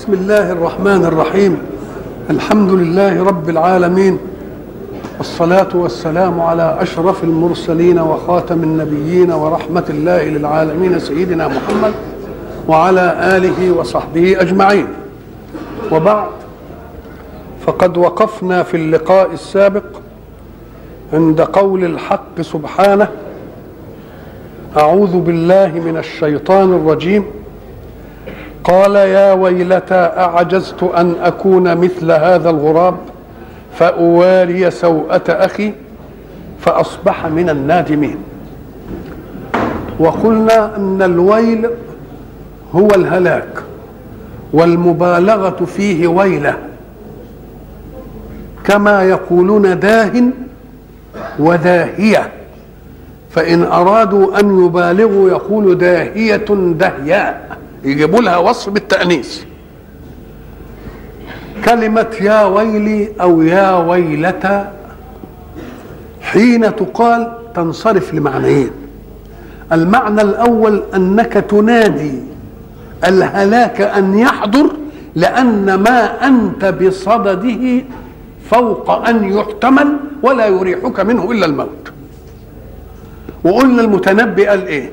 بسم الله الرحمن الرحيم الحمد لله رب العالمين والصلاة والسلام على أشرف المرسلين وخاتم النبيين ورحمة الله للعالمين سيدنا محمد وعلى آله وصحبه أجمعين وبعد فقد وقفنا في اللقاء السابق عند قول الحق سبحانه أعوذ بالله من الشيطان الرجيم قال يا ويلتى أعجزت أن أكون مثل هذا الغراب فأواري سوءة أخي فأصبح من النادمين وقلنا أن الويل هو الهلاك والمبالغة فيه ويلة كما يقولون داه وداهية فإن أرادوا أن يبالغوا يقول داهية دهياء يجيبوا لها وصف بالتأنيث كلمة يا ويلي أو يا ويلتى حين تقال تنصرف لمعنيين المعنى الأول أنك تنادي الهلاك أن يحضر لأن ما أنت بصدده فوق أن يحتمل ولا يريحك منه إلا الموت وقلنا المتنبي قال إيه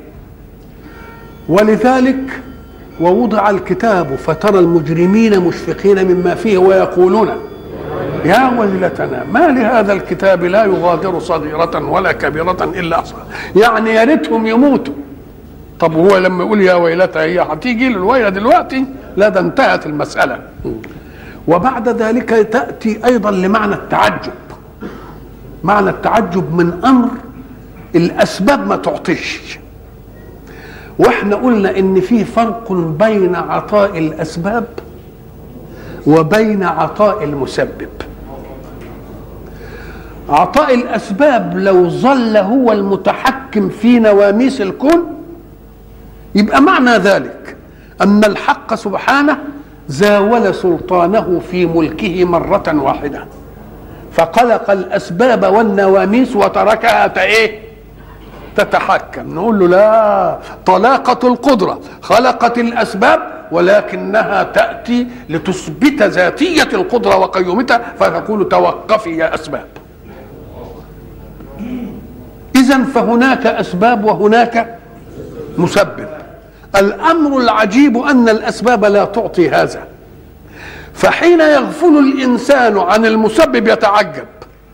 ولذلك ووضع الكتاب فترى المجرمين مشفقين مما فيه ويقولون يا ويلتنا ما لهذا الكتاب لا يغادر صغيرة ولا كبيرة إلا أحصاها يعني يا ريتهم يموتوا طب هو لما يقول يا ويلتى هي هتيجي له الويلة دلوقتي لا ده انتهت المسألة وبعد ذلك تأتي أيضا لمعنى التعجب معنى التعجب من أمر الأسباب ما تعطيش واحنا قلنا ان في فرق بين عطاء الاسباب وبين عطاء المسبب عطاء الاسباب لو ظل هو المتحكم في نواميس الكون يبقى معنى ذلك ان الحق سبحانه زاول سلطانه في ملكه مره واحده فخلق الاسباب والنواميس وتركها ايه تتحكم نقول له لا طلاقة القدرة خلقت الأسباب ولكنها تأتي لتثبت ذاتية القدرة وقيومتها فتقول توقفي يا أسباب إذا فهناك أسباب وهناك مسبب الأمر العجيب أن الأسباب لا تعطي هذا فحين يغفل الإنسان عن المسبب يتعجب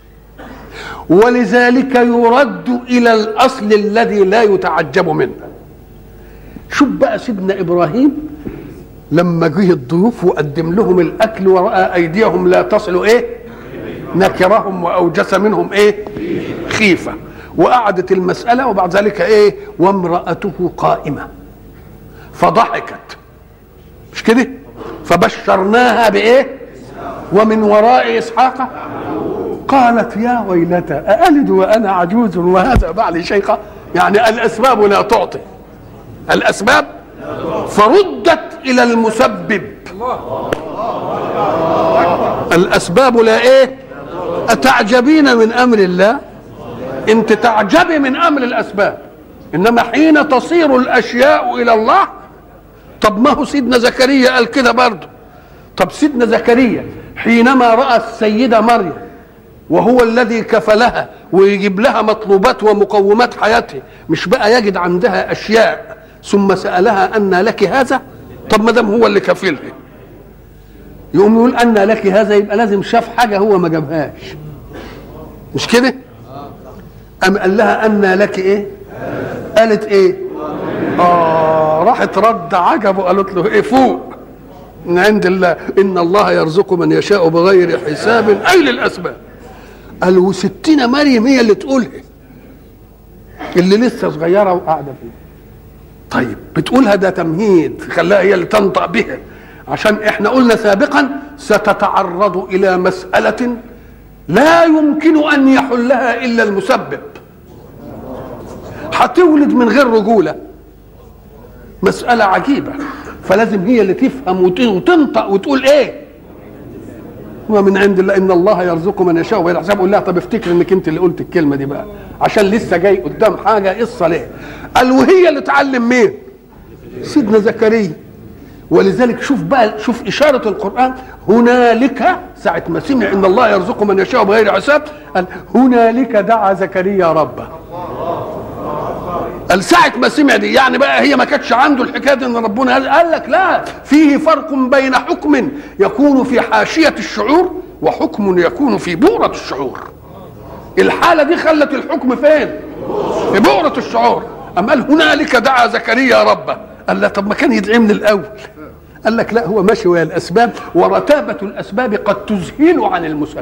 ولذلك يرد الى الاصل الذي لا يتعجب منه شوف بقى سيدنا ابراهيم لما جه الضيوف وقدم لهم الاكل وراى ايديهم لا تصل ايه نكرهم واوجس منهم ايه خيفه وقعدت المساله وبعد ذلك ايه وامراته قائمه فضحكت مش كده فبشرناها بايه ومن وراء اسحاق قالت يا ويلتى أألد وأنا عجوز وهذا بعلي شيخة يعني الأسباب لا تعطي الأسباب فردت إلى المسبب الأسباب لا إيه أتعجبين من أمر الله أنت تعجبي من أمر الأسباب إنما حين تصير الأشياء إلى الله طب ما هو سيدنا زكريا قال كده برضه طب سيدنا زكريا حينما رأى السيدة مريم وهو الذي كفلها ويجيب لها مطلوبات ومقومات حياتها مش بقى يجد عندها اشياء ثم سالها ان لك هذا طب ما دام هو اللي كفلها يقوم يقول ان لك هذا يبقى لازم شاف حاجه هو ما جابهاش مش كده ام قال لها ان لك ايه قالت ايه اه راحت رد عجبه قالت له ايه فوق من عند الله ان الله يرزق من يشاء بغير حساب اي للاسباب قال وستنا مريم هي اللي تقولها اللي لسه صغيره وقاعده فيه طيب بتقولها ده تمهيد خلاها هي اللي تنطق بها عشان احنا قلنا سابقا ستتعرض الى مساله لا يمكن ان يحلها الا المسبب هتولد من غير رجوله مساله عجيبه فلازم هي اللي تفهم وتنطق وتقول ايه ومن عند الله ان الله يرزق من يشاء وغير حساب يقول لها طب افتكر انك انت اللي قلت الكلمه دي بقى عشان لسه جاي قدام حاجه قصه ليه قال وهي اللي تعلم مين سيدنا زكريا ولذلك شوف بقى شوف إشارة القرآن هنالك ساعة ما سمع إن الله يرزق من يشاء بغير حساب قال هنالك دعا زكريا ربه قال ساعة ما سمع دي يعني بقى هي ما كانتش عنده الحكاية دي ان ربنا قال, قال لك لا فيه فرق بين حكم يكون في حاشية الشعور وحكم يكون في بؤرة الشعور الحالة دي خلت الحكم فين في بؤرة الشعور أم قال هنالك دعا زكريا ربه قال لا طب ما كان يدعي من الأول قال لك لا هو ماشي ويا الأسباب ورتابة الأسباب قد تذهل عن المسبب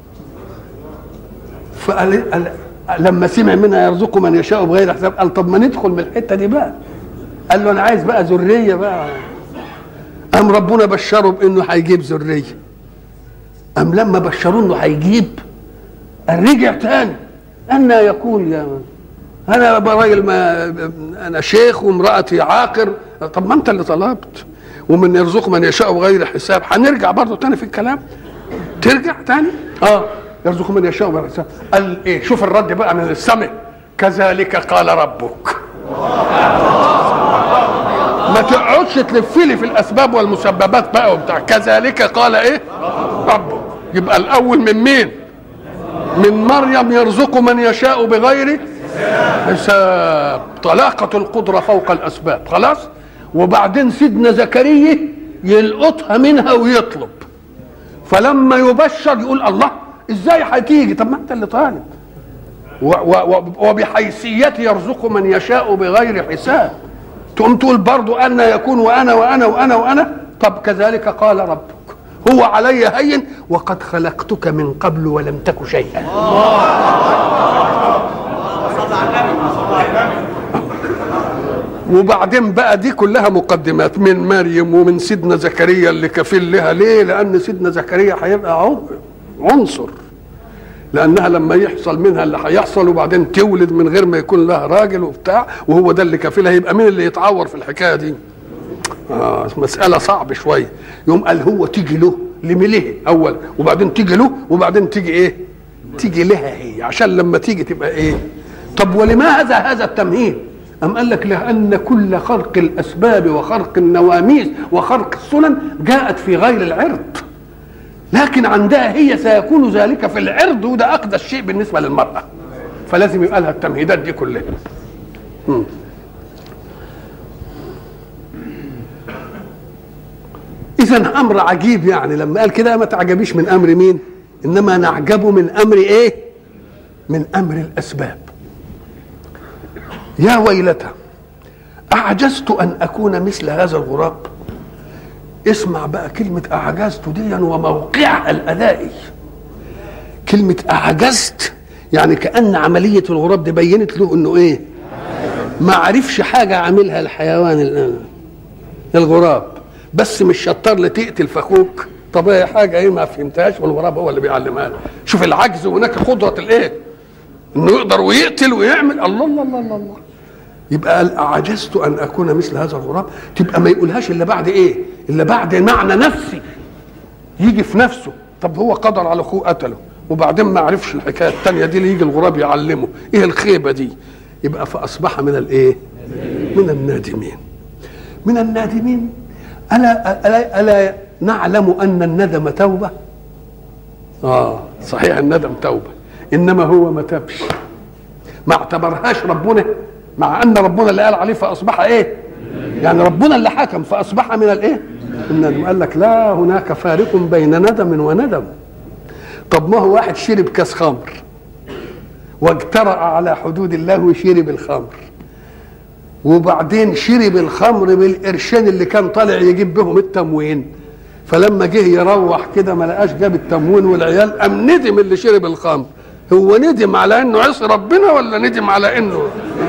فقال قال لما سمع منها يرزق من يشاء بغير حساب قال طب ما ندخل من الحته دي بقى قال له انا عايز بقى ذريه بقى قام ربنا بشره بانه هيجيب ذريه قام لما بشروه انه هيجيب قال رجع تاني أن يكون يا من انا راجل ما انا شيخ وامراتي عاقر طب ما انت اللي طلبت ومن يرزق من يشاء بغير حساب هنرجع برضه تاني في الكلام ترجع تاني اه يرزق من يشاء بغير حساب قال ايه شوف الرد بقى من السماء كذلك قال ربك ما تقعدش تلف لي في الاسباب والمسببات بقى وبتاع كذلك قال ايه ربك يبقى الاول من مين من مريم يرزق من يشاء بغير حساب طلاقة القدرة فوق الأسباب خلاص وبعدين سيدنا زكريا يلقطها منها ويطلب فلما يبشر يقول الله ازاي هتيجي طب ما انت اللي طالب وبحيثيته يرزق من يشاء بغير حساب تقوم تقول برضو أن يكون وأنا وأنا وأنا وأنا طب كذلك قال ربك هو علي هين وقد خلقتك من قبل ولم تك شيئا وبعدين بقى دي كلها مقدمات من مريم ومن سيدنا زكريا اللي كفيل لها ليه لان سيدنا زكريا هيبقى عنصر لانها لما يحصل منها اللي هيحصل وبعدين تولد من غير ما يكون لها راجل وبتاع وهو ده اللي كفيلها يبقى مين اللي يتعور في الحكايه دي آه مساله صعب شويه يوم قال هو تيجي له لمليه اول وبعدين تيجي له وبعدين تيجي ايه تيجي لها هي عشان لما تيجي تبقى ايه طب ولماذا هذا التمهيد أم قال لك لأن كل خرق الأسباب وخرق النواميس وخرق السنن جاءت في غير العرض لكن عندها هي سيكون ذلك في العرض وده أقدس شيء بالنسبة للمرأة فلازم يبقى لها التمهيدات دي كلها إذا أمر عجيب يعني لما قال كده ما تعجبيش من أمر مين إنما نعجب من أمر إيه من أمر الأسباب يا ويلتى أعجزت أن أكون مثل هذا الغراب اسمع بقى كلمة أعجزت دي وموقع الأدائي كلمة أعجزت يعني كأن عملية الغراب دي بينت له إنه إيه ما عرفش حاجة عاملها الحيوان الآن الغراب بس مش شطار لتقتل فاخوك طب هي حاجة إيه ما فهمتهاش والغراب هو اللي بيعلمها شوف العجز وهناك قدرة الإيه إنه يقدر ويقتل ويعمل الله الله الله الله, الله. يبقى قال أعجزت أن أكون مثل هذا الغراب تبقى ما يقولهاش إلا بعد إيه إلا بعد معنى نفسي يجي في نفسه طب هو قدر على أخوه قتله وبعدين ما عرفش الحكاية الثانية دي اللي يجي الغراب يعلمه إيه الخيبة دي يبقى فأصبح من الإيه من النادمين من النادمين ألا, ألا, ألا نعلم أن الندم توبة آه صحيح الندم توبة إنما هو ما تبش ما اعتبرهاش ربنا مع ان ربنا اللي قال عليه فاصبح ايه يعني ربنا اللي حكم فاصبح من الايه الندم قال لك لا هناك فارق بين ندم وندم طب ما هو واحد شرب كاس خمر واجترأ على حدود الله وشرب الخمر وبعدين شرب الخمر بالقرشين اللي كان طالع يجيب بهم التموين فلما جه يروح كده ما لقاش جاب التموين والعيال قام ندم اللي شرب الخمر هو ندم على انه عصي ربنا ولا ندم على انه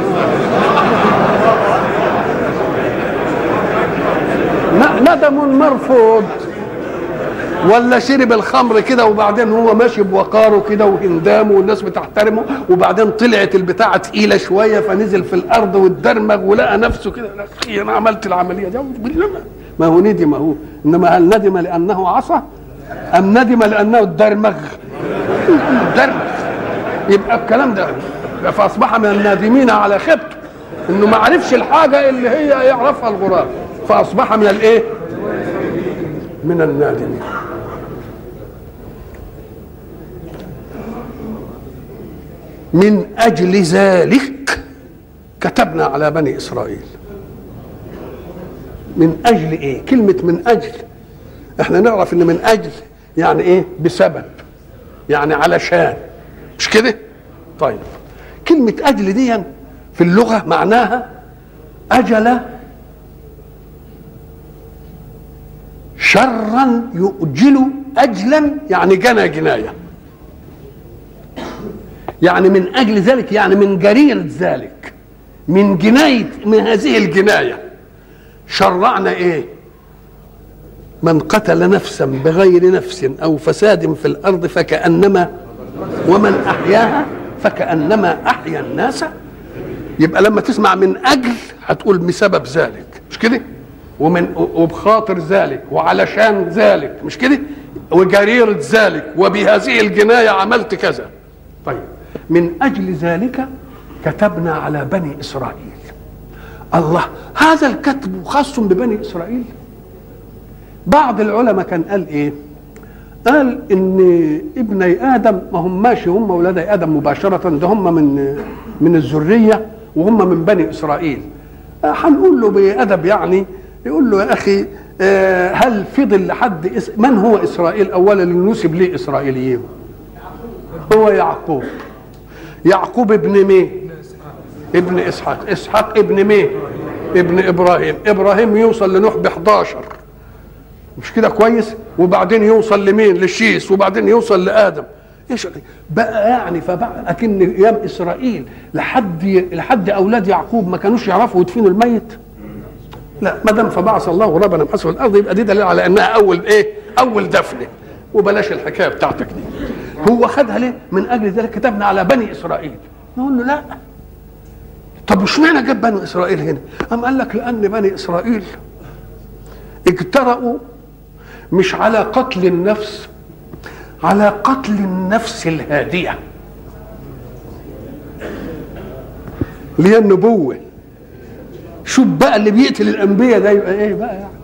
ندم مرفوض ولا شرب الخمر كده وبعدين هو ماشي بوقاره كده وهندامه والناس بتحترمه وبعدين طلعت البتاعه تقيله شويه فنزل في الارض واتدرمغ ولقى نفسه كده اخي انا عملت العمليه دي ما هو ندم هو انما هل ندم لانه عصى ام ندم لانه اتدرمغ اتدرمغ يبقى الكلام ده فاصبح من النادمين على خبته انه ما عرفش الحاجه اللي هي يعرفها الغراب فاصبح من الايه من النادمين من اجل ذلك كتبنا على بني اسرائيل من اجل ايه كلمه من اجل احنا نعرف ان من اجل يعني ايه بسبب يعني علشان مش كده طيب كلمه اجل دي في اللغه معناها اجل شرا يؤجل اجلا يعني جنى جنايه يعني من اجل ذلك يعني من جريره ذلك من جنايه من هذه الجنايه شرعنا ايه من قتل نفسا بغير نفس او فساد في الارض فكانما ومن احياها فكانما احيا الناس يبقى لما تسمع من اجل هتقول بسبب ذلك مش كده ومن وبخاطر ذلك وعلشان ذلك مش كده وجريرة ذلك وبهذه الجناية عملت كذا طيب من أجل ذلك كتبنا على بني إسرائيل الله هذا الكتب خاص ببني إسرائيل بعض العلماء كان قال إيه قال إن ابني آدم ما هم ماشي هم ولادي آدم مباشرة ده هم من من الذرية وهم من بني إسرائيل هنقول له بأدب يعني يقول له يا اخي هل فضل لحد إس... من هو اسرائيل اولا اللي نسب ليه اسرائيليين هو يعقوب يعقوب ابن مين ابن اسحاق اسحاق ابن مين ابن ابراهيم ابراهيم يوصل لنوح ب 11 مش كده كويس وبعدين يوصل لمين للشيس وبعدين يوصل لادم ايش بقى يعني فبقى اكن ايام اسرائيل لحد لحد اولاد يعقوب ما كانوش يعرفوا يدفنوا الميت لا ما دام فبعث الله غرابا حسب الارض يبقى دي دليل على انها اول ايه؟ اول دفنه وبلاش الحكايه بتاعتك دي هو خدها ليه؟ من اجل ذلك كتبنا على بني اسرائيل نقول له لا طب واشمعنى جاب بني اسرائيل هنا؟ قام قال لك لان بني اسرائيل اجترأوا مش على قتل النفس على قتل النفس الهاديه اللي هي النبوه شوف بقى اللي بيقتل الانبياء ده يبقى ايه بقى يعني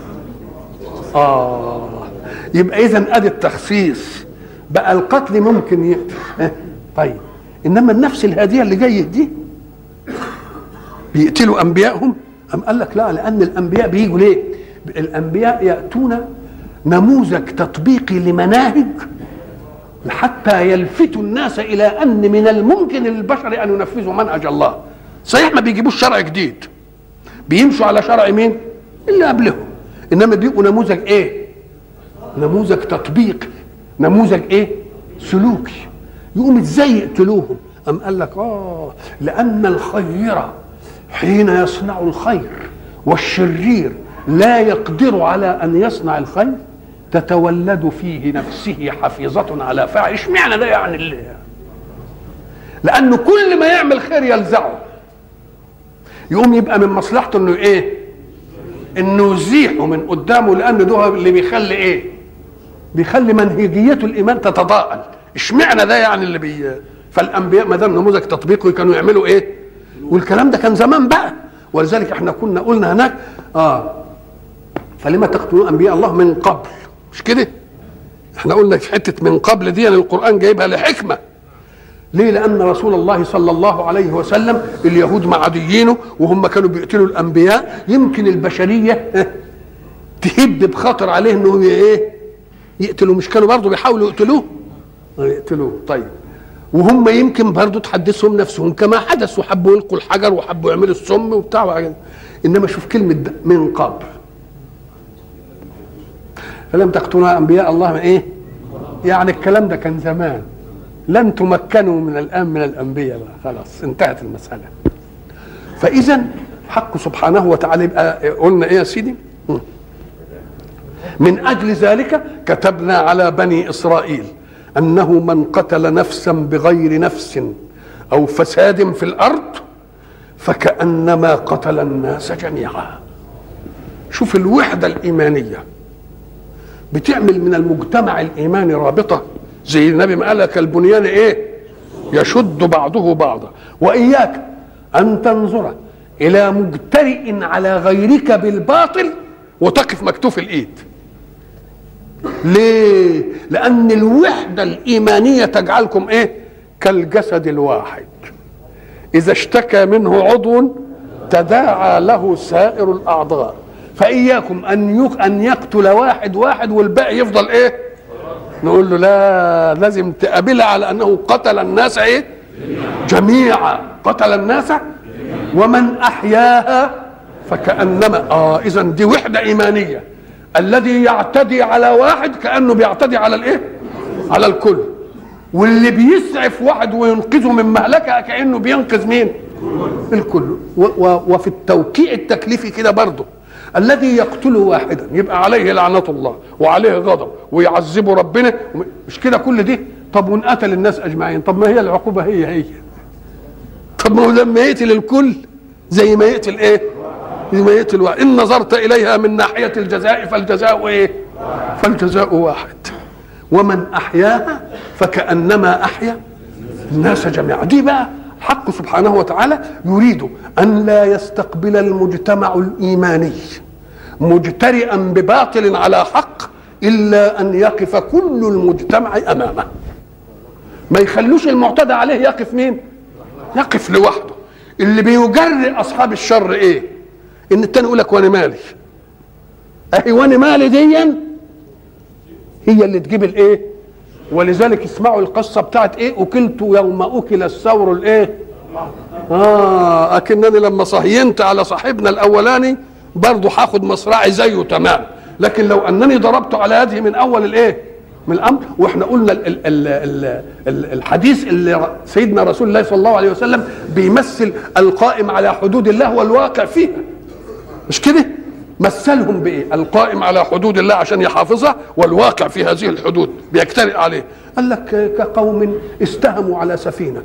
اه يبقى اذا ادي التخصيص بقى القتل ممكن يقتل اه طيب انما النفس الهاديه اللي جايه دي بيقتلوا انبيائهم ام قال لك لا لان الانبياء بيجوا ليه الانبياء ياتون نموذج تطبيقي لمناهج حتى يلفتوا الناس الى ان من الممكن للبشر ان ينفذوا منهج الله صحيح ما بيجيبوش شرع جديد بيمشوا على شرع مين اللي قبلهم انما بيبقوا نموذج ايه نموذج تطبيقي نموذج ايه سلوكي يقوم ازاي يقتلوهم ام قال لك اه لان الخير حين يصنع الخير والشرير لا يقدر على ان يصنع الخير تتولد فيه نفسه حفيظة على فاعل اشمعنى ده يعني اللي لانه كل ما يعمل خير يلزعه يقوم يبقى من مصلحته انه ايه انه يزيحه من قدامه لان ده اللي بيخلي ايه بيخلي منهجيته الايمان تتضاءل اشمعنى ده يعني اللي بي فالانبياء ما دام نموذج تطبيقي كانوا يعملوا ايه والكلام ده كان زمان بقى ولذلك احنا كنا قلنا هناك اه فلما تقتلون انبياء الله من قبل مش كده احنا قلنا في حته من قبل دي يعني القران جايبها لحكمه ليه لان رسول الله صلى الله عليه وسلم اليهود معاديينه وهم كانوا بيقتلوا الانبياء يمكن البشريه تهب بخاطر عليه انه ايه يقتلوا مش كانوا برضه بيحاولوا يقتلوه يقتلوه طيب وهم يمكن برضه تحدثهم نفسهم كما حدث وحبوا يلقوا الحجر وحبوا يعملوا السم وبتاع وحاجة. انما شوف كلمه من قبل فلم تقتلوا انبياء الله من ايه يعني الكلام ده كان زمان لن تمكنوا من الان من الانبياء بقى خلاص انتهت المساله فاذا حق سبحانه وتعالى يبقى قلنا ايه يا سيدي من اجل ذلك كتبنا على بني اسرائيل انه من قتل نفسا بغير نفس او فساد في الارض فكانما قتل الناس جميعا شوف الوحده الايمانيه بتعمل من المجتمع الايماني رابطه زي النبي ما قال لك البنيان ايه يشد بعضه بعضا واياك ان تنظر الى مجترئ على غيرك بالباطل وتقف مكتوف الايد ليه لان الوحده الايمانيه تجعلكم ايه كالجسد الواحد اذا اشتكى منه عضو تداعى له سائر الاعضاء فاياكم ان ان يقتل واحد واحد والباقي يفضل ايه نقول له لا لازم تقابلها على انه قتل الناس ايه جميعا قتل الناس ومن احياها فكانما اه اذا دي وحده ايمانيه الذي يعتدي على واحد كانه بيعتدي على الايه على الكل واللي بيسعف واحد وينقذه من مهلكه كانه بينقذ مين الكل و و وفي التوقيع التكليفي كده برضه الذي يقتل واحدا يبقى عليه لعنة الله وعليه غضب ويعذبه ربنا مش كده كل دي طب وان قتل الناس اجمعين طب ما هي العقوبة هي هي طب ما هو لما يقتل الكل زي ما يقتل ايه زي ما يقتل واحد ان نظرت اليها من ناحية الجزاء فالجزاء ايه فالجزاء واحد ومن احياها فكأنما احيا الناس جميعا دي بقى حق سبحانه وتعالى يريد ان لا يستقبل المجتمع الايماني مجترئا بباطل على حق الا ان يقف كل المجتمع امامه ما يخلوش المعتدى عليه يقف مين يقف لوحده اللي بيجري اصحاب الشر ايه ان التاني يقول لك وانا مالي اهي وانا مالي ديا هي اللي تجيب الايه ولذلك اسمعوا القصه بتاعت ايه اكلت يوم اكل الثور الايه اه اكنني لما صهينت على صاحبنا الاولاني برضه هاخد مصراعي زيه تمام لكن لو انني ضربته على يده من اول الايه من الامر واحنا قلنا ال ال ال ال ال الحديث اللي سيدنا رسول الله صلى الله عليه وسلم بيمثل القائم على حدود الله والواقع فيها مش كده مثلهم بايه القائم على حدود الله عشان يحافظها والواقع في هذه الحدود بيجترئ عليه قال لك كقوم استهموا على سفينه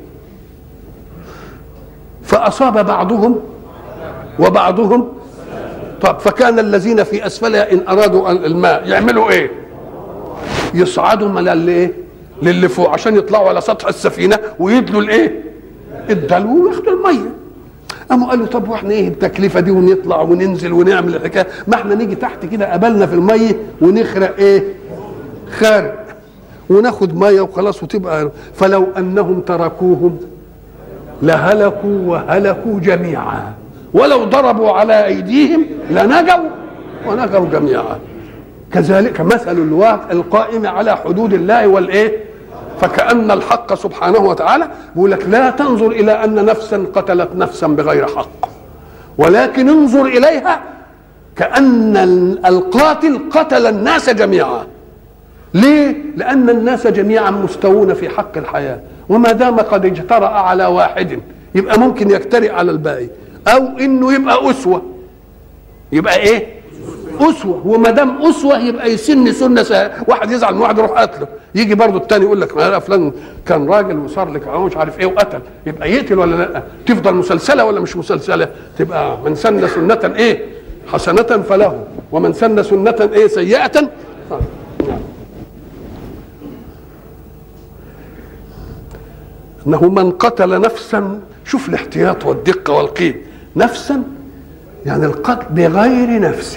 فاصاب بعضهم وبعضهم طب فكان الذين في اسفلها ان ارادوا الماء يعملوا ايه يصعدوا من الايه للي فوق عشان يطلعوا على سطح السفينه ويدلوا الايه الدلو وياخدوا الميه قاموا قالوا طب واحنا ايه التكلفه دي ونطلع وننزل ونعمل الحكايه ما احنا نيجي تحت كده قبلنا في الميه ونخرق ايه خارق وناخد ميه وخلاص وتبقى فلو انهم تركوهم لهلكوا وهلكوا جميعا ولو ضربوا على ايديهم لنجوا ونجوا جميعا كذلك مثل الواقع القائم على حدود الله والايه فكأن الحق سبحانه وتعالى بيقول لك لا تنظر إلى أن نفسا قتلت نفسا بغير حق ولكن انظر إليها كأن القاتل قتل الناس جميعا ليه؟ لأن الناس جميعا مستوون في حق الحياة وما دام قد اجترأ على واحد يبقى ممكن يجترئ على الباقي أو إنه يبقى أسوة يبقى إيه؟ اسوه وما دام اسوه يبقى يسن سنه سهل. واحد يزعل من واحد يروح قتله يجي برضه الثاني يقول لك ما فلان كان راجل وصار لك مش عارف ايه وقتل يبقى يقتل ولا لا تفضل مسلسله ولا مش مسلسله تبقى من سن سنه ايه حسنه فله ومن سن سنه ايه سيئه انه من قتل نفسا شوف الاحتياط والدقه والقيد نفسا يعني القتل بغير نفس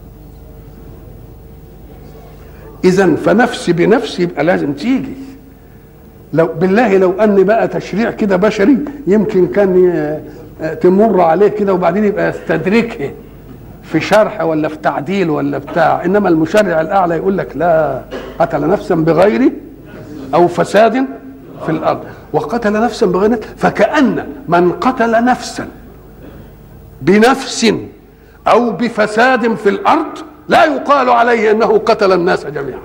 اذا فنفس بنفس يبقى لازم تيجي لو بالله لو ان بقى تشريع كده بشري يمكن كان تمر عليه كده وبعدين يبقى يستدركه في شرح ولا في تعديل ولا بتاع انما المشرع الاعلى يقول لك لا قتل نفسا بغير او فساد في الارض وقتل نفسا بغير نفس فكأن من قتل نفسا بنفس او بفساد في الارض لا يقال عليه انه قتل الناس جميعا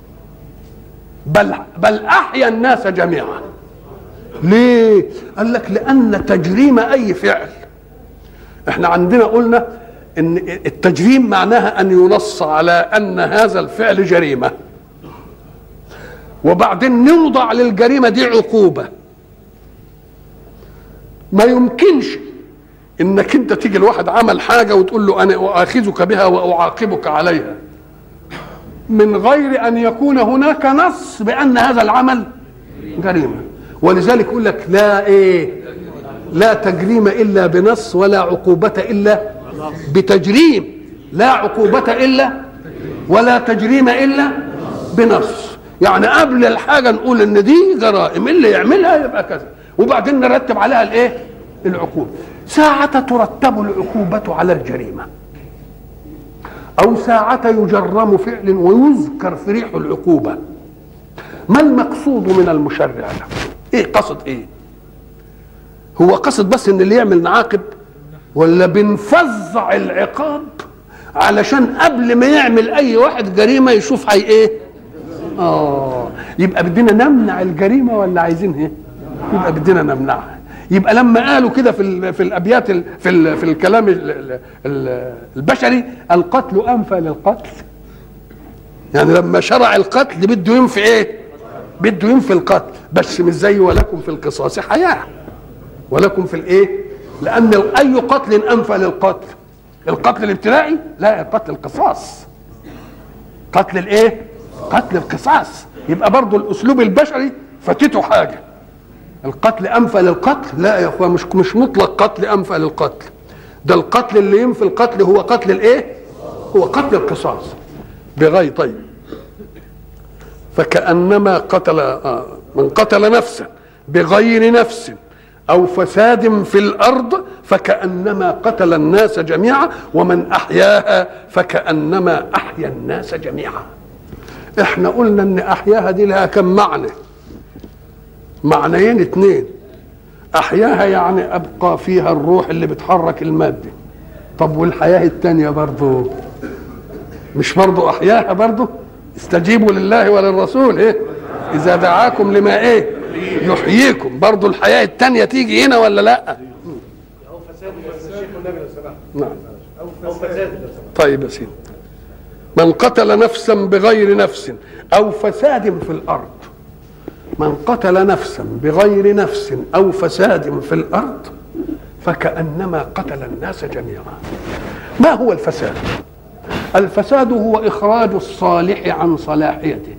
بل بل احيا الناس جميعا ليه قال لك لان تجريم اي فعل احنا عندنا قلنا ان التجريم معناها ان ينص على ان هذا الفعل جريمه وبعدين نوضع للجريمه دي عقوبه ما يمكنش انك انت تيجي لواحد عمل حاجه وتقول له انا اؤاخذك بها واعاقبك عليها من غير ان يكون هناك نص بان هذا العمل جريمه ولذلك يقول لك لا ايه لا تجريم الا بنص ولا عقوبه الا بتجريم لا عقوبه الا ولا تجريم الا بنص يعني قبل الحاجه نقول ان دي جرائم اللي يعملها يبقى كذا وبعدين نرتب عليها الايه العقوبه ساعة ترتب العقوبة على الجريمة أو ساعة يجرم فعل ويذكر في ريح العقوبة ما المقصود من المشرع له؟ إيه قصد إيه؟ هو قصد بس إن اللي يعمل نعاقب ولا بنفظع العقاب علشان قبل ما يعمل أي واحد جريمة يشوف هي إيه؟ آه يبقى بدنا نمنع الجريمة ولا عايزين إيه؟ يبقى بدنا نمنعها يبقى لما قالوا كده في ال في الابيات ال في ال في الكلام ال ال البشري القتل انفى للقتل يعني لما شرع القتل بده ينفي ايه بده ينفي القتل بس مش زي ولكم في القصاص حياه ولكم في الايه لان اي قتل انفى للقتل القتل الابتدائي لا القتل القصاص قتل الايه قتل القصاص يبقى برضو الاسلوب البشري فاتته حاجه القتل انفى للقتل لا يا اخوان مش مش مطلق قتل انفى للقتل ده القتل اللي ينفي القتل هو قتل الايه هو قتل القصاص بغير طيب فكانما قتل آه من قتل نفسا بغير نفس او فساد في الارض فكانما قتل الناس جميعا ومن احياها فكانما احيا الناس جميعا احنا قلنا ان احياها دي لها كم معنى معنيين اتنين احياها يعني ابقى فيها الروح اللي بتحرك الماده طب والحياه التانية برضو مش برضو احياها برضو استجيبوا لله وللرسول ايه اذا دعاكم لما ايه يحييكم برضو الحياه التانية تيجي هنا ولا لا او فساد الشيخ النبي صلى نعم او فساد طيب يا سيدي من قتل نفسا بغير نفس او فساد في الارض من قتل نفسا بغير نفس او فساد في الارض فكانما قتل الناس جميعا ما هو الفساد الفساد هو اخراج الصالح عن صلاحيته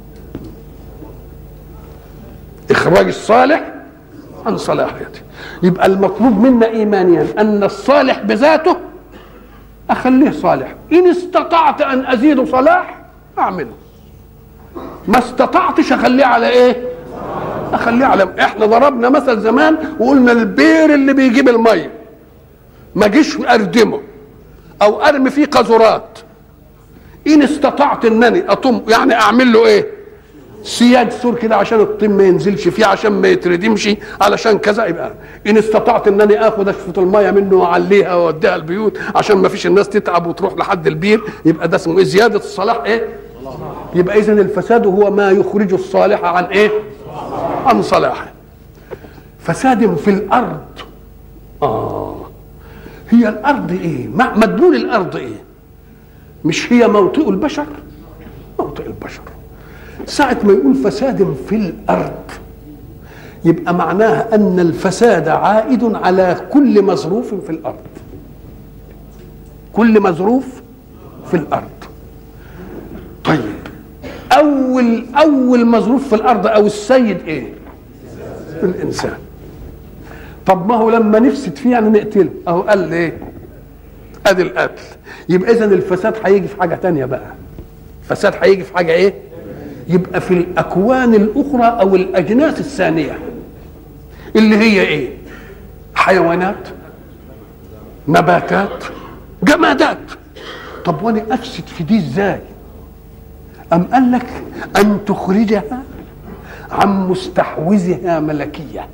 اخراج الصالح عن صلاحيته يبقى المطلوب منا ايمانيا ان الصالح بذاته اخليه صالح ان استطعت ان ازيد صلاح اعمله ما استطعتش اخليه على ايه اخليه على احنا ضربنا مثل زمان وقلنا البير اللي بيجيب الميه ما جيش اردمه او ارمي فيه قذرات ان استطعت انني اطم يعني اعمل له ايه سياج سور كده عشان الطين ما ينزلش فيه عشان ما يتردمش علشان كذا يبقى ان استطعت انني اخد اشفط الميه منه واعليها واوديها البيوت عشان ما فيش الناس تتعب وتروح لحد البير يبقى ده اسمه ايه زياده الصلاح ايه يبقى اذا الفساد هو ما يخرج الصالح عن ايه عن صلاحه فساد في الارض اه هي الارض ايه مدلول الارض ايه مش هي موطئ البشر موطئ البشر ساعة ما يقول فساد في الأرض يبقى معناها أن الفساد عائد على كل مظروف في الأرض كل مظروف في الأرض طيب أول أول مظروف في الأرض أو السيد إيه؟ الإنسان طب ما هو لما نفسد فيه يعني نقتله أهو قال إيه؟ أدي القتل يبقى إذا الفساد هيجي في حاجة تانية بقى الفساد هيجي في حاجة إيه؟ يبقى في الاكوان الاخرى او الاجناس الثانيه اللي هي ايه حيوانات نباتات جمادات طب وانا افسد في دي ازاي ام قال لك ان تخرجها عن مستحوذها ملكيه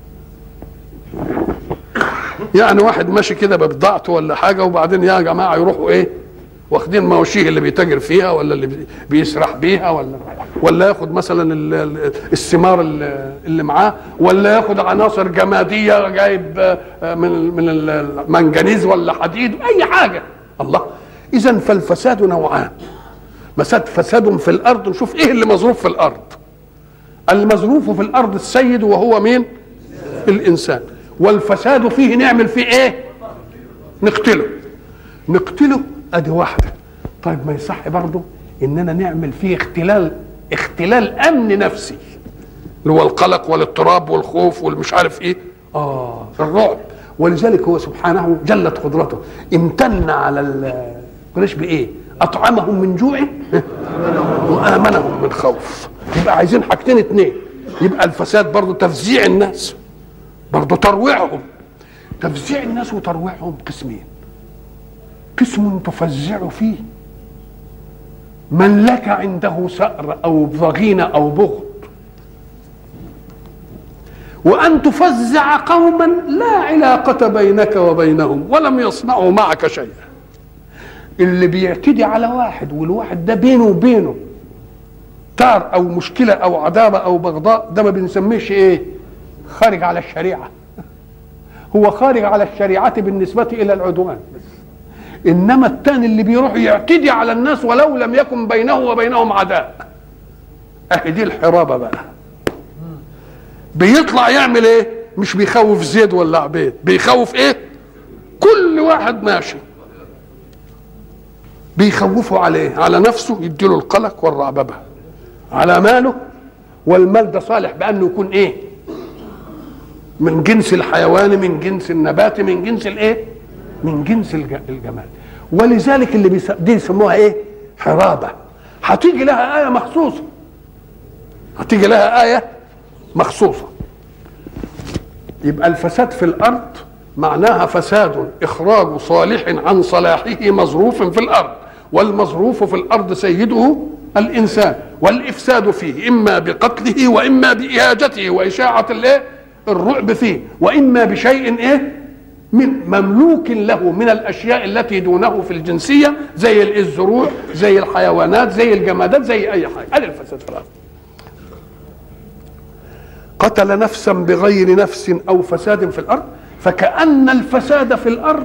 يعني واحد ماشي كده ببضاعته ولا حاجه وبعدين يا جماعه يروحوا ايه واخدين مواشيه اللي بيتاجر فيها ولا اللي بيسرح بيها ولا ولا ياخد مثلا الثمار اللي معاه ولا ياخد عناصر جماديه جايب من من المنجنيز ولا حديد اي حاجه الله اذا فالفساد نوعان مساد فساد في الارض نشوف ايه اللي مظروف في الارض المظروف في الارض السيد وهو مين الانسان والفساد فيه نعمل فيه ايه نقتله نقتله ادي واحده طيب ما يصح برضه اننا نعمل فيه اختلال اختلال امن نفسي اللي هو القلق والاضطراب والخوف والمش عارف ايه اه الرعب ولذلك هو سبحانه جلت قدرته امتن على قريش بايه اطعمهم من جوع وامنهم من خوف يبقى عايزين حاجتين اتنين يبقى الفساد برضه تفزيع الناس برضه ترويعهم تفزيع الناس وترويعهم قسمين قسم تفزع فيه من لك عنده سأر أو ضغينة أو بغض وأن تفزع قوما لا علاقة بينك وبينهم ولم يصنعوا معك شيئا اللي بيعتدي على واحد والواحد ده بينه وبينه تار أو مشكلة أو عداوة أو بغضاء ده ما بنسميش إيه خارج على الشريعة هو خارج على الشريعة بالنسبة إلى العدوان بس انما الثاني اللي بيروح يعتدي على الناس ولو لم يكن بينه وبينهم عداء اهي دي الحرابه بقى بيطلع يعمل ايه مش بيخوف زيد ولا عبيد بيخوف ايه كل واحد ماشي بيخوفه عليه على نفسه يديله القلق والرعببه على ماله والمال ده صالح بانه يكون ايه من جنس الحيوان من جنس النبات من جنس الايه من جنس الج- الجمال ولذلك اللي بيس... دي يسموها ايه حرابه هتيجي لها ايه مخصوصه هتيجي لها ايه مخصوصه يبقى الفساد في الارض معناها فساد اخراج صالح عن صلاحه مظروف في الارض والمظروف في الارض سيده الانسان والافساد فيه اما بقتله واما باهاجته واشاعه الايه الرعب فيه واما بشيء ايه من مملوك له من الاشياء التي دونه في الجنسيه زي الزروع زي الحيوانات زي الجمادات زي اي حاجه هذا الفساد في الارض قتل نفسا بغير نفس او فساد في الارض فكأن الفساد في الارض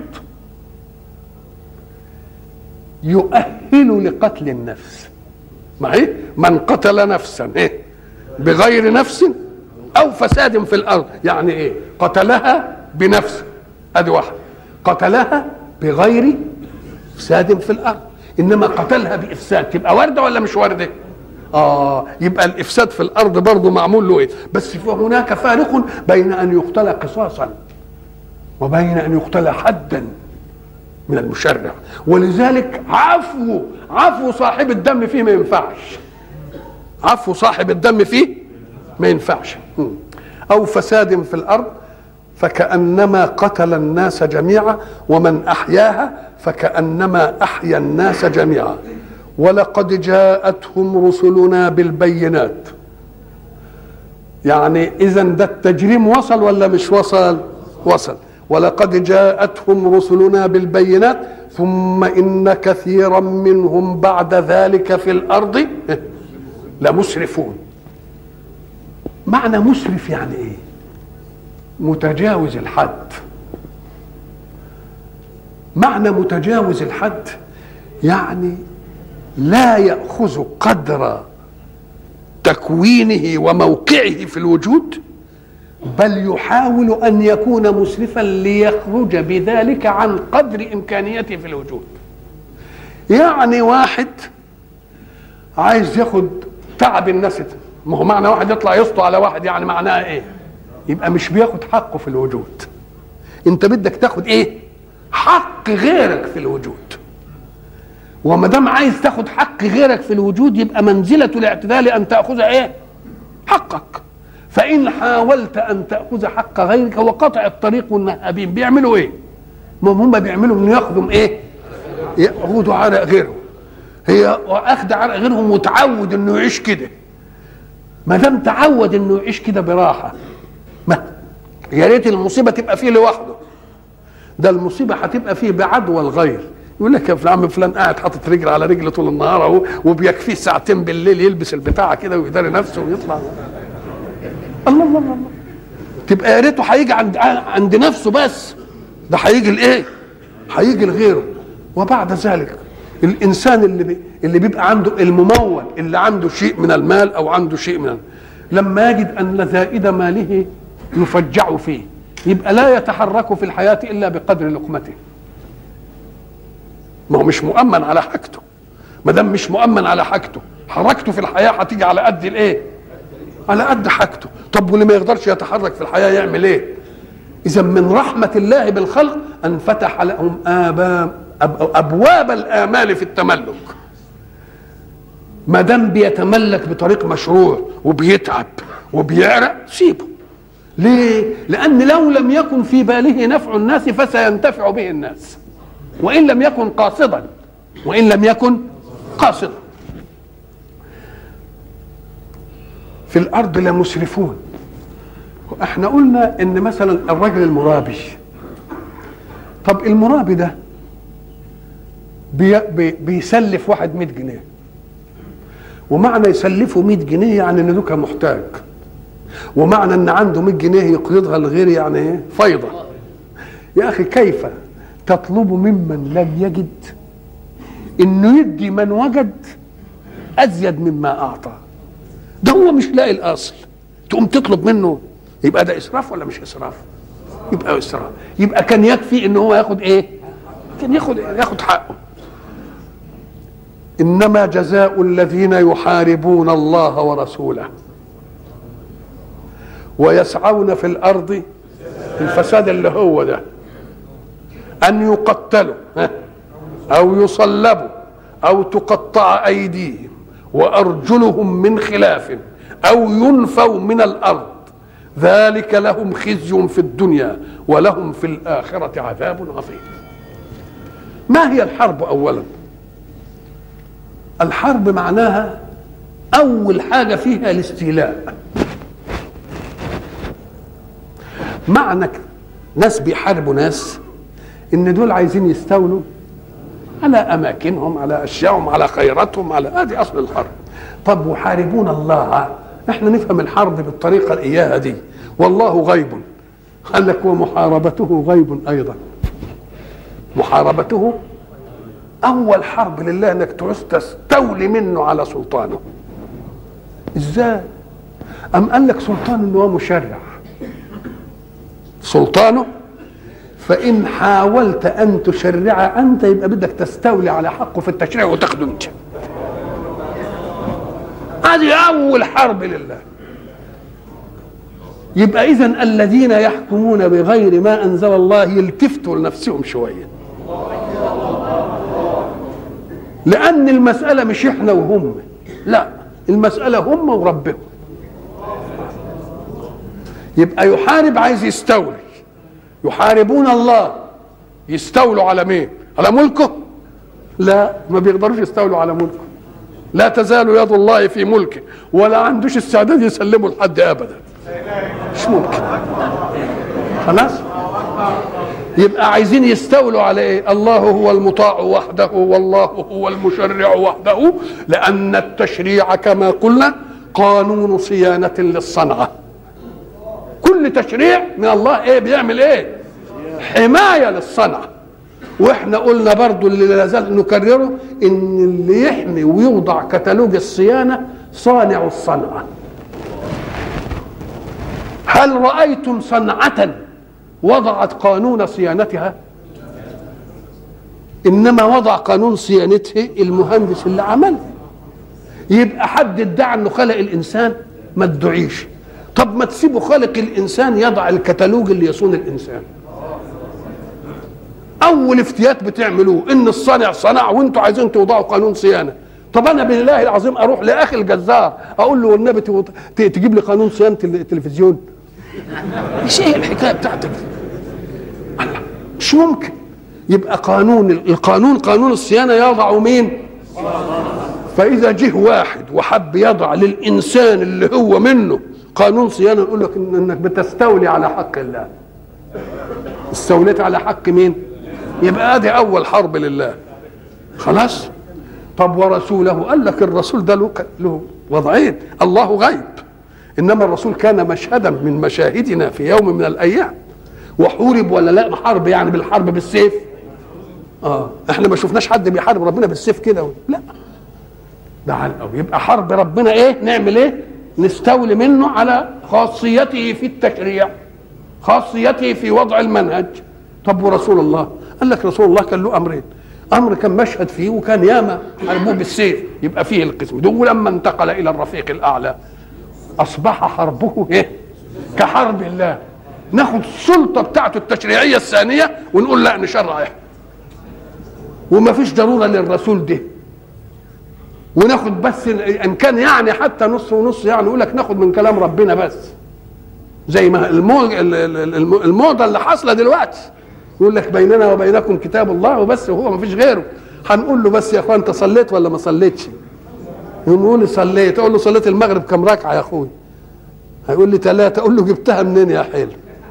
يؤهل لقتل النفس ما هي من قتل نفسا ايه بغير نفس او فساد في الارض يعني ايه قتلها بنفس ادي واحد قتلها بغير افساد في الارض انما قتلها بافساد تبقى ورده ولا مش ورده اه يبقى الافساد في الارض برضه معمول له ايه بس هناك فارق بين ان يقتل قصاصا وبين ان يقتل حدا من المشرع ولذلك عفو عفو صاحب الدم فيه ما ينفعش عفو صاحب الدم فيه ما ينفعش م. او فساد في الارض فكانما قتل الناس جميعا ومن احياها فكانما احيا الناس جميعا ولقد جاءتهم رسلنا بالبينات يعني اذا ده التجريم وصل ولا مش وصل وصل ولقد جاءتهم رسلنا بالبينات ثم ان كثيرا منهم بعد ذلك في الارض لمسرفون معنى مسرف يعني ايه متجاوز الحد معنى متجاوز الحد يعني لا ياخذ قدر تكوينه وموقعه في الوجود بل يحاول ان يكون مسرفا ليخرج بذلك عن قدر امكانيته في الوجود يعني واحد عايز ياخد تعب الناس ما هو معنى واحد يطلع يسطو على واحد يعني معناها ايه يبقى مش بياخد حقه في الوجود انت بدك تاخد ايه حق غيرك في الوجود وما دام عايز تاخد حق غيرك في الوجود يبقى منزله الاعتدال ان تاخذ ايه حقك فان حاولت ان تاخذ حق غيرك وقطع الطريق والنهابين بيعملوا ايه ما هم بيعملوا انه ياخذوا ايه ياخذوا عرق غيرهم هي اخذ عرق غيرهم وتعود انه يعيش كده ما دام تعود انه يعيش كده براحه ما يا ريت المصيبه تبقى فيه لوحده ده المصيبه هتبقى فيه بعدوى الغير يقول لك يا فلان عم فلان قاعد حاطط رجل على رجل طول النهار اهو وبيكفيه ساعتين بالليل يلبس البتاعه كده ويداري نفسه ويطلع الله الله الله الله تبقى يا ريته هيجي عند عند نفسه بس ده هيجي لايه؟ هيجي لغيره وبعد ذلك الانسان اللي بي اللي بيبقى عنده الممول اللي عنده شيء من المال او عنده شيء من لما يجد ان زائد ماله يفجع فيه يبقى لا يتحرك في الحياه الا بقدر لقمته ما هو مش مؤمن على حاجته ما دام مش مؤمن على حاجته حركته في الحياه هتيجي على قد الايه على قد حاجته طب واللي ما يقدرش يتحرك في الحياه يعمل ايه اذا من رحمه الله بالخلق ان فتح لهم اباب أب ابواب الامال في التملك ما دام بيتملك بطريق مشروع وبيتعب وبيعرق سيبه ليه؟ لأن لو لم يكن في باله نفع الناس فسينتفع به الناس وإن لم يكن قاصدا وإن لم يكن قاصدا في الأرض لمسرفون احنا قلنا ان مثلا الرجل المرابي طب المرابي ده بي بي بيسلف واحد 100 جنيه ومعنى يسلفه 100 جنيه يعني ان دوكا محتاج ومعنى ان عنده 100 جنيه يقرضها لغير يعني ايه فيضة يا اخي كيف تطلب ممن لم يجد انه يدي من وجد ازيد مما اعطى ده هو مش لاقي الاصل تقوم تطلب منه يبقى ده اسراف ولا مش اسراف يبقى اسراف يبقى كان يكفي ان هو ياخد ايه كان ياخد ياخد حقه انما جزاء الذين يحاربون الله ورسوله ويسعون في الارض الفساد اللي هو ده ان يقتلوا او يصلبوا او تقطع ايديهم وارجلهم من خلاف او ينفوا من الارض ذلك لهم خزي في الدنيا ولهم في الاخره عذاب عظيم ما هي الحرب اولا الحرب معناها اول حاجه فيها الاستيلاء معنى ناس بيحاربوا ناس ان دول عايزين يستولوا على اماكنهم على اشيائهم على خيراتهم على ادي اصل الحرب طب وحاربون الله احنا نفهم الحرب بالطريقه الاياها دي والله غيب قال لك ومحاربته غيب ايضا محاربته اول حرب لله انك تعوز تستولي منه على سلطانه ازاي ام قال لك سلطان انه هو مشرع سلطانه فان حاولت ان تشرع انت يبقى بدك تستولي على حقه في التشريع وتاخده انت هذه اول حرب لله يبقى اذا الذين يحكمون بغير ما انزل الله يلتفتوا لنفسهم شويه لان المساله مش احنا وهم لا المساله هم وربهم يبقى يحارب عايز يستولي يحاربون الله يستولوا على مين على ملكه لا ما بيقدروش يستولوا على ملكه لا تزال يد الله في ملكه ولا عندوش استعداد يسلمه لحد ابدا مش ممكن خلاص يبقى عايزين يستولوا على ايه الله هو المطاع وحده والله هو المشرع وحده لان التشريع كما قلنا قانون صيانه للصنعه كل تشريع من الله ايه بيعمل ايه حمايه للصنعه واحنا قلنا برضو اللي لازال نكرره ان اللي يحمي ويوضع كتالوج الصيانه صانع الصنعه هل رايتم صنعه وضعت قانون صيانتها انما وضع قانون صيانته المهندس اللي عمله يبقى حد ادعى انه خلق الانسان ما تدعيش طب ما تسيبوا خالق الانسان يضع الكتالوج اللي يصون الانسان اول افتيات بتعملوه ان الصانع صنع وانتوا عايزين توضعوا قانون صيانه طب انا بالله العظيم اروح لاخي الجزار اقول له والنبي تجيب لي قانون صيانه التلفزيون ايش ايه الحكايه بتاعتك الله مش ممكن يبقى قانون القانون قانون الصيانه يضع مين فاذا جه واحد وحب يضع للانسان اللي هو منه قانون صيانه يقول لك إن انك بتستولي على حق الله استوليت على حق مين يبقى ادي اول حرب لله خلاص طب ورسوله قال لك الرسول ده له له وضعين الله غيب انما الرسول كان مشهدا من مشاهدنا في يوم من الايام وحورب ولا لا حرب يعني بالحرب بالسيف اه احنا ما شفناش حد بيحارب ربنا بالسيف كده لا ده على يبقى حرب ربنا ايه نعمل ايه نستولي منه على خاصيته في التشريع خاصيته في وضع المنهج طب ورسول الله قال لك رسول الله كان له امرين امر كان مشهد فيه وكان ياما حاربوه بالسيف يبقى فيه القسم ده ولما انتقل الى الرفيق الاعلى اصبح حربه ايه كحرب الله ناخد السلطه بتاعته التشريعيه الثانيه ونقول لا نشرع احنا وما فيش ضروره للرسول ده وناخد بس ان كان يعني حتى نص ونص يعني يقول لك ناخد من كلام ربنا بس زي ما المو- ال- ال- الم- الموضه اللي حاصله دلوقتي يقول لك بيننا وبينكم كتاب الله وبس وهو ما فيش غيره هنقول له بس يا اخوان انت صليت ولا ما صليتش يقوم يقول لي صليت اقول له صليت المغرب كم ركعه يا اخوي هيقول لي ثلاثه اقول له جبتها منين يا حلو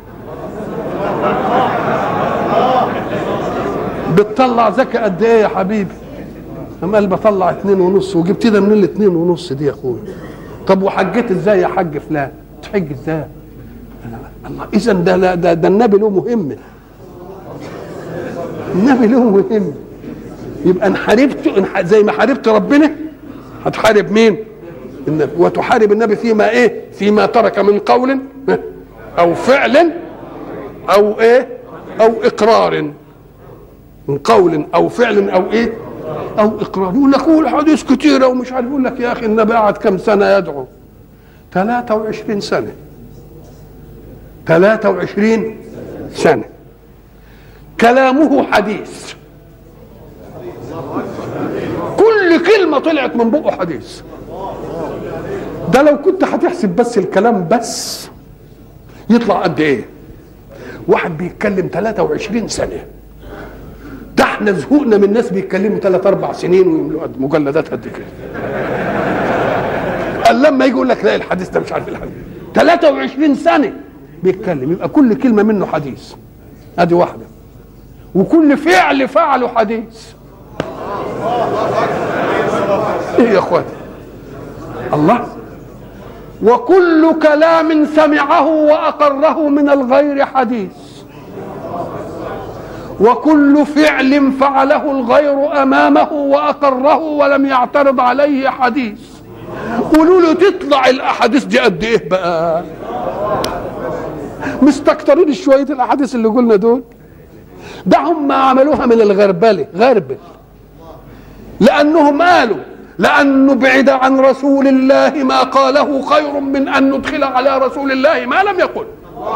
بتطلع زكاة قد ايه يا حبيبي قام قال بطلع اتنين ونص وجبت ده من الاتنين ونص دي يا اخويا طب وحجيت ازاي يا حاج فلان تحج ازاي أنا- الله اذا ده, ده, ده, ده النبي له مهمه النبي له مهمه يبقى ان حاربته إن ح- زي ما حاربت ربنا هتحارب مين النبي وتحارب النبي فيما ايه فيما ترك من قول او فعل او ايه او اقرار من قول او فعل او ايه او اقرار يقول لك هو الحديث كتيره ومش عارف يقول لك يا اخي النبي قعد كم سنه يدعو 23 سنه 23 سنه كلامه حديث كل كلمه طلعت من بقه حديث ده لو كنت هتحسب بس الكلام بس يطلع قد ايه واحد بيتكلم 23 سنه ده احنا زهقنا من ناس بيتكلموا ثلاث اربع سنين ويملوا قد- مجلدات قد كده قال لما يجي يقول لك لا الحديث ده مش عارف إيه الحديث 23 سنه بيتكلم يبقى كل كلمه منه حديث ادي واحده وكل فعل فعله حديث ايه يا اخواتي الله وكل كلام سمعه واقره من الغير حديث وكل فعل فعله الغير امامه واقره ولم يعترض عليه حديث قولوا له تطلع الاحاديث دي قد ايه بقى مستكترين شويه الاحاديث اللي قلنا دول ده هم عملوها من الغربله غربل لانهم قالوا لانه بعد عن رسول الله ما قاله خير من ان ندخل على رسول الله ما لم يقل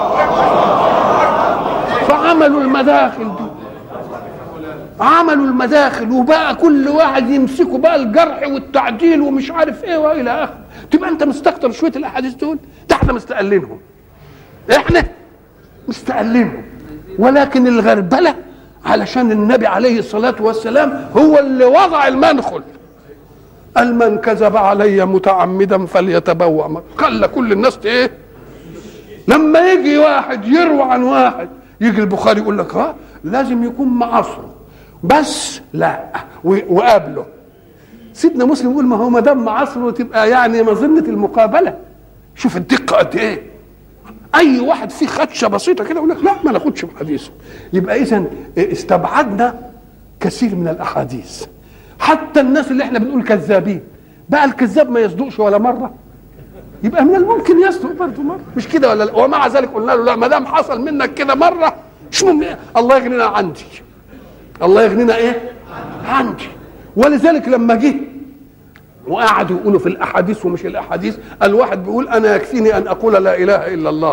فعملوا المداخل دي عملوا المداخل وبقى كل واحد يمسكوا بقى الجرح والتعديل ومش عارف ايه والى اخره تبقى انت مستكتر شويه الاحاديث دول ده احنا مستقلينهم احنا مستقلينهم ولكن الغربله علشان النبي عليه الصلاه والسلام هو اللي وضع المنخل قال من كذب علي متعمدا فليتبوأ مقعده. خلى كل الناس ايه لما يجي واحد يروى عن واحد يجي البخاري يقول لك ها لازم يكون معاصره بس لا و- وقابله سيدنا مسلم يقول ما هو ما دام معاصره تبقى يعني مظنه المقابله شوف الدقه قد ايه اي واحد فيه خدشه بسيطه كده يقول لك لا ما ناخدش بحديثه يبقى اذا استبعدنا كثير من الاحاديث حتى الناس اللي احنا بنقول كذابين بقى الكذاب ما يصدقش ولا مره يبقى من الممكن يصدق برضه مره مش كده ولا لا ومع ذلك قلنا له لا ما دام حصل منك كده مره مش ممكن الله يغنينا عندي الله يغنينا ايه عندي ولذلك لما جه وقعدوا يقولوا في الاحاديث ومش الاحاديث الواحد بيقول انا يكفيني ان اقول لا اله الا الله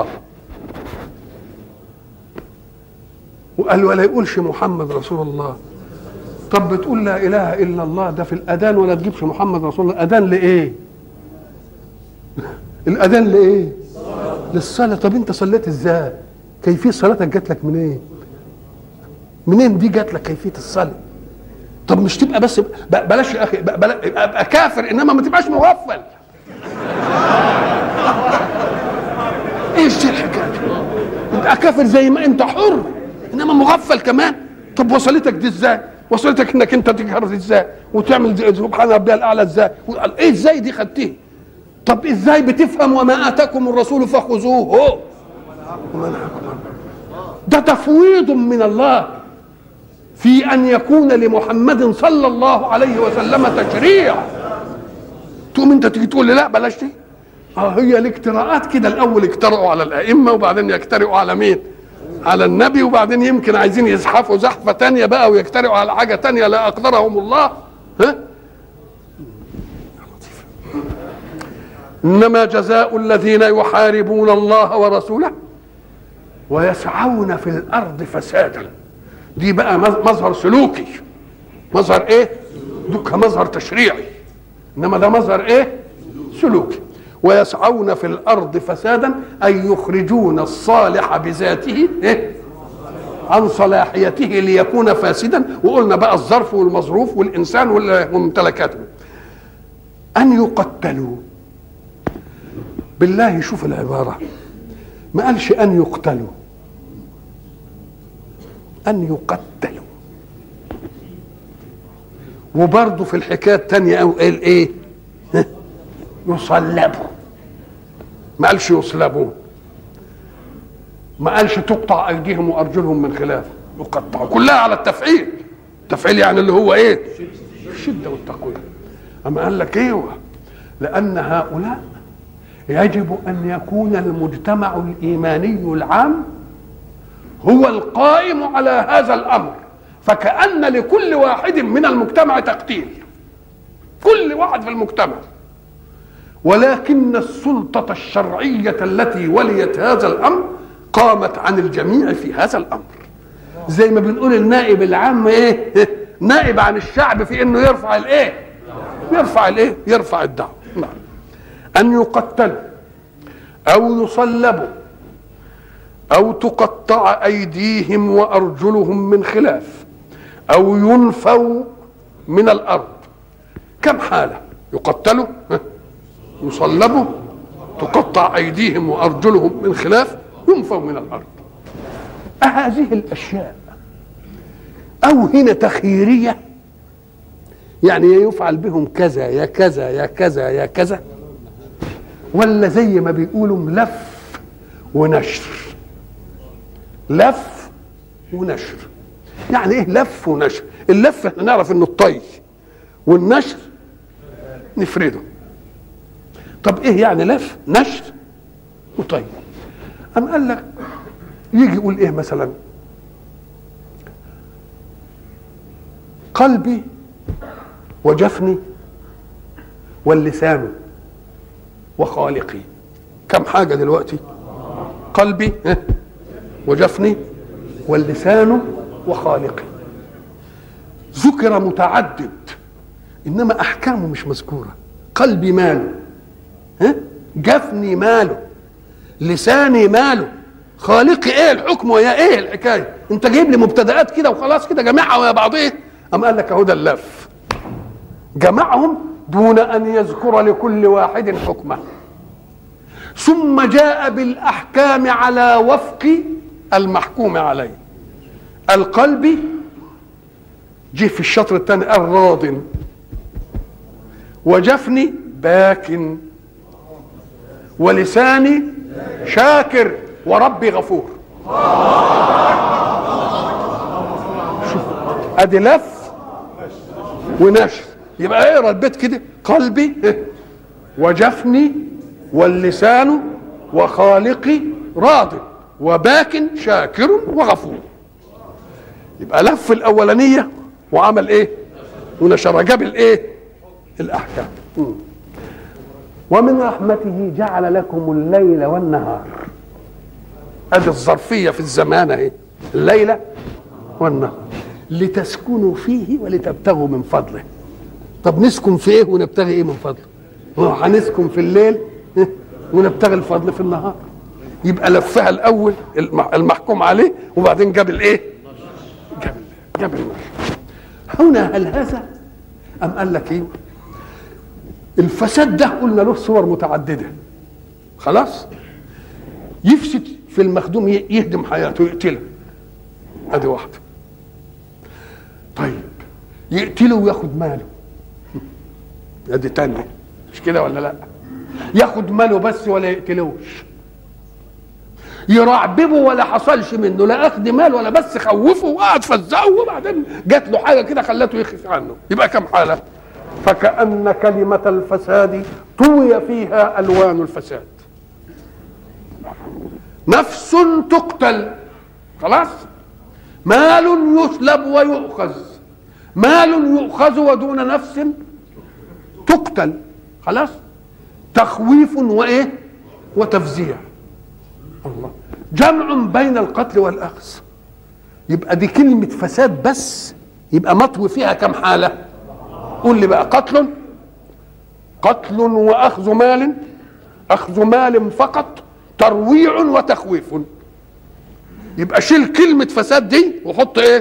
وقال ولا يقولش محمد رسول الله طب بتقول لا اله الا الله ده في الاذان ولا تجيبش محمد رسول الله اذان لايه الاذان لايه للصلاه طب انت صليت ازاي كيفيه صلاتك جات لك منين منين دي جات لك كيفيه الصلاه طب مش تبقى بس ب- بلاش يا اخي ب- بلا ابقى كافر انما ما تبقاش مغفل ايش دي الحكايه دي؟ انت كافر زي ما انت حر انما مغفل كمان طب وصلتك دي ازاي وصلتك انك انت تجهر ازاي وتعمل زي- سبحان ربي الاعلى ازاي وقال ايه ازاي دي خدتيه طب ازاي بتفهم وما اتاكم الرسول فخذوه ومنعكم عنه. ده تفويض من الله في ان يكون لمحمد صلى الله عليه وسلم تشريع تقوم انت تيجي تقول لي لا بلاش دي اه هي الاجتراءات كده الاول اجترأوا على الائمه وبعدين يجترئوا على مين على النبي وبعدين يمكن عايزين يزحفوا زحفه تانية بقى ويجترئوا على حاجه تانية لا اقدرهم الله ها انما جزاء الذين يحاربون الله ورسوله ويسعون في الارض فسادا دي بقى مظهر سلوكي مظهر ايه دوك مظهر تشريعي انما ده مظهر ايه سلوكي ويسعون في الارض فسادا اي يخرجون الصالح بذاته إيه؟ عن صلاحيته ليكون فاسدا وقلنا بقى الظرف والمظروف والانسان وممتلكاته ان يقتلوا بالله شوف العباره ما قالش ان يقتلوا ان يقتلوا وبرضه في الحكايه الثانيه او قال ايه يصلبوا ما قالش يصلبون ما قالش تقطع ايديهم وارجلهم من خلاف يقطعوا كلها على التفعيل التفعيل يعني اللي هو ايه الشده والتقويه اما قال لك ايوه لان هؤلاء يجب ان يكون المجتمع الايماني العام هو القائم على هذا الامر فكأن لكل واحد من المجتمع تقتيل كل واحد في المجتمع ولكن السلطة الشرعية التي وليت هذا الأمر قامت عن الجميع في هذا الأمر زي ما بنقول النائب العام ايه نائب عن الشعب في انه يرفع الايه يرفع الايه يرفع الدعوة نعم ان يقتلوا او يصلبوا او تقطع ايديهم وارجلهم من خلاف او ينفوا من الارض كم حاله يقتلوا يصلبوا تقطع ايديهم وارجلهم من خلاف ينفوا من الارض هذه الاشياء او هنا تخييريه يعني يا يفعل بهم كذا يا كذا يا كذا يا كذا ولا زي ما بيقولوا لف ونشر لف ونشر يعني ايه لف ونشر اللف احنا نعرف انه الطي والنشر نفرده طب ايه يعني لف نشر وطي ام قال لك يجي يقول ايه مثلا قلبي وجفني واللسان وخالقي كم حاجه دلوقتي قلبي وجفني واللسان وخالقي ذكر متعدد انما احكامه مش مذكوره قلبي ماله ها جفني ماله لساني ماله خالقي ايه الحكم ويا ايه الحكايه انت جايب لي مبتدئات كده وخلاص كده جميعها ويا بعضيه ام قال لك اهو ده اللف جمعهم دون ان يذكر لكل واحد حكمه ثم جاء بالاحكام على وفق المحكوم عليه القلب جه في الشطر الثاني قال راض وجفني باك ولساني شاكر وربي غفور شوف ادي لف ونشر يبقى اقرا البيت كده قلبي وجفني واللسان وخالقي راض وباك شاكر وغفور يبقى لف الاولانيه وعمل ايه ونشر جاب الايه الاحكام ومن رحمته جعل لكم الليل والنهار ادي الظرفيه في الزمان اهي الليله والنهار لتسكنوا فيه ولتبتغوا من فضله طب نسكن في ايه ونبتغي ايه من فضله هنسكن في الليل ونبتغي الفضل في النهار يبقى لفها الاول المحكوم عليه وبعدين جاب الايه جاب جاب النشر هنا هل هذا ام قال لك ايه الفساد ده قلنا له صور متعدده خلاص يفسد في المخدوم يهدم حياته يقتله ادي واحده طيب يقتله وياخد ماله ادي تانية مش كده ولا لا ياخد ماله بس ولا يقتلوش يرعببه ولا حصلش منه لا اخد مال ولا بس خوفه وقعد فزعه وبعدين جات له حاجه كده خلته يخف عنه يبقى كم حاله فكأن كلمة الفساد طوي فيها ألوان الفساد نفس تقتل خلاص مال يسلب ويؤخذ مال يؤخذ ودون نفس تقتل خلاص تخويف وايه وتفزيع الله جمع بين القتل والاخذ يبقى دي كلمه فساد بس يبقى مطوي فيها كم حالة قول لي بقى قتل قتل وأخذ مال أخذ مال فقط ترويع وتخويف يبقى شيل كلمة فساد دي وحط ايه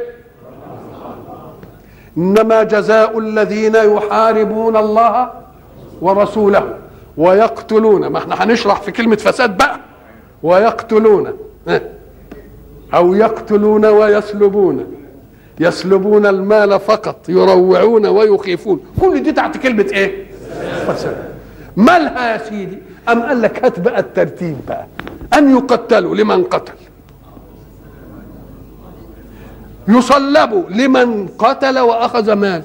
إنما جزاء الذين يحاربون الله ورسوله ويقتلون ما احنا هنشرح في كلمة فساد بقى ويقتلون اه. أو يقتلون ويسلبون يسلبون المال فقط يروعون ويخيفون كل دي تحت كلمة ايه فساد مالها يا سيدي أم قال لك هات بقى الترتيب بقى أن يقتلوا لمن قتل يصلبوا لمن قتل وأخذ مال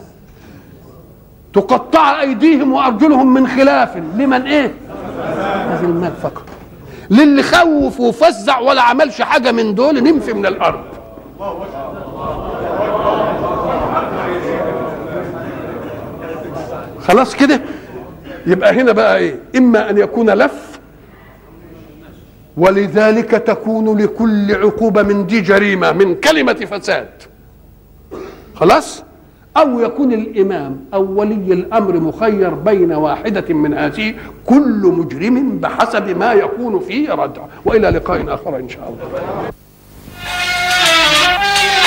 تقطع أيديهم وأرجلهم من خلاف لمن إيه هذا المال فقط للي خوف وفزع ولا عملش حاجة من دول ننفي من الأرض خلاص كده يبقى هنا بقى ايه اما ان يكون لف ولذلك تكون لكل عقوبة من دي جريمة من كلمة فساد خلاص أو يكون الإمام أو ولي الأمر مخير بين واحدة من هذه كل مجرم بحسب ما يكون فيه ردع وإلى لقاء آخر إن شاء الله